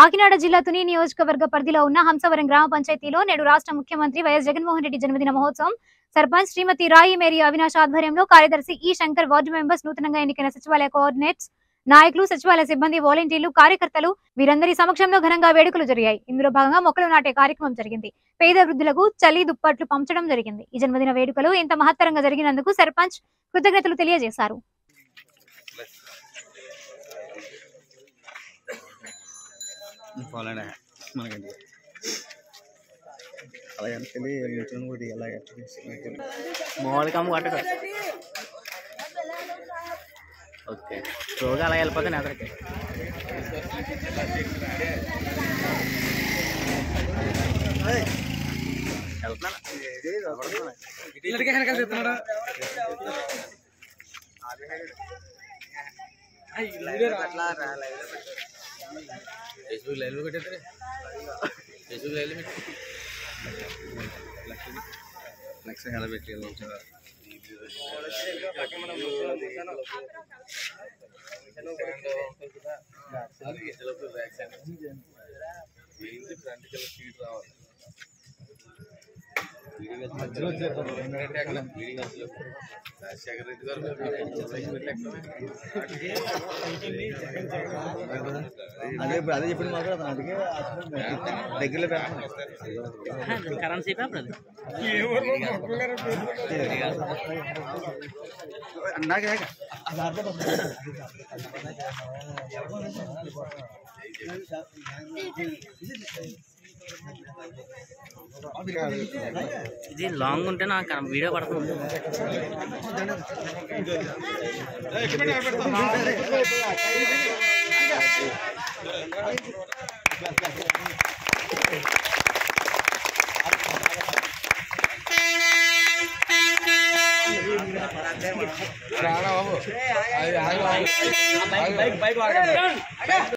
కాకినాడ జిల్లా తుని నియోజకవర్గ పరిధిలో ఉన్న హంసవరం గ్రామ పంచాయతీలో నేడు రాష్ట్ర ముఖ్యమంత్రి వైఎస్ జగన్మోహన్ రెడ్డి జన్మదిన మహోత్సవం సర్పంచ్ శ్రీమతి రాయి మేరీ అవినాష్ ఆధ్వర్యంలో కార్యదర్శి ఈ శంకర్ వార్డు మెంబర్స్ నూతనంగా ఎన్నికైన సచివాలయ కోఆర్డినేట్స్ నాయకులు సచివాలయ సిబ్బంది వాలంటీర్లు కార్యకర్తలు వీరందరి సమక్షంలో ఘనంగా వేడుకలు జరిగాయి ఇందులో భాగంగా మొక్కలు నాటే కార్యక్రమం జరిగింది పేద వృద్ధులకు చలి దుప్పట్లు పంచడం జరిగింది ఈ జన్మదిన వేడుకలు ఇంత మహత్తరంగా జరిగినందుకు సర్పంచ్ కృతజ్ఞతలు తెలియజేశారు పోలాడే మనకండి అలాగే వెళ్ళి నిల్చొని కూడా అలాగే మామూలుగా అమ్మ కొట్టడు ఓకే స్లోగా అలా వెళ్ళిపోతాను ఎదరికి ఫేస్బుక్ లైవ్ పెట్టేద్దరే ఫేస్బుక్ లైవ్ పెట్టి నెక్స్ట్ ఎలా పెట్టి ఫ్రంట్ కల్లా సీట్ రావాలి రాజశేఖర రెడ్డి గారు అదే ఇప్పుడు అదే చెప్పింది మాత్రం అతను అందుకే అతను దగ్గరలో పెట్టండి కరెన్సీ పేపర్ అది నాకు లేక ఇది లాంగ్ ఉంటే నాకు వీడియో పడుతుంది రానా బాబు అది ఆగు, ఆగు. ఆగు.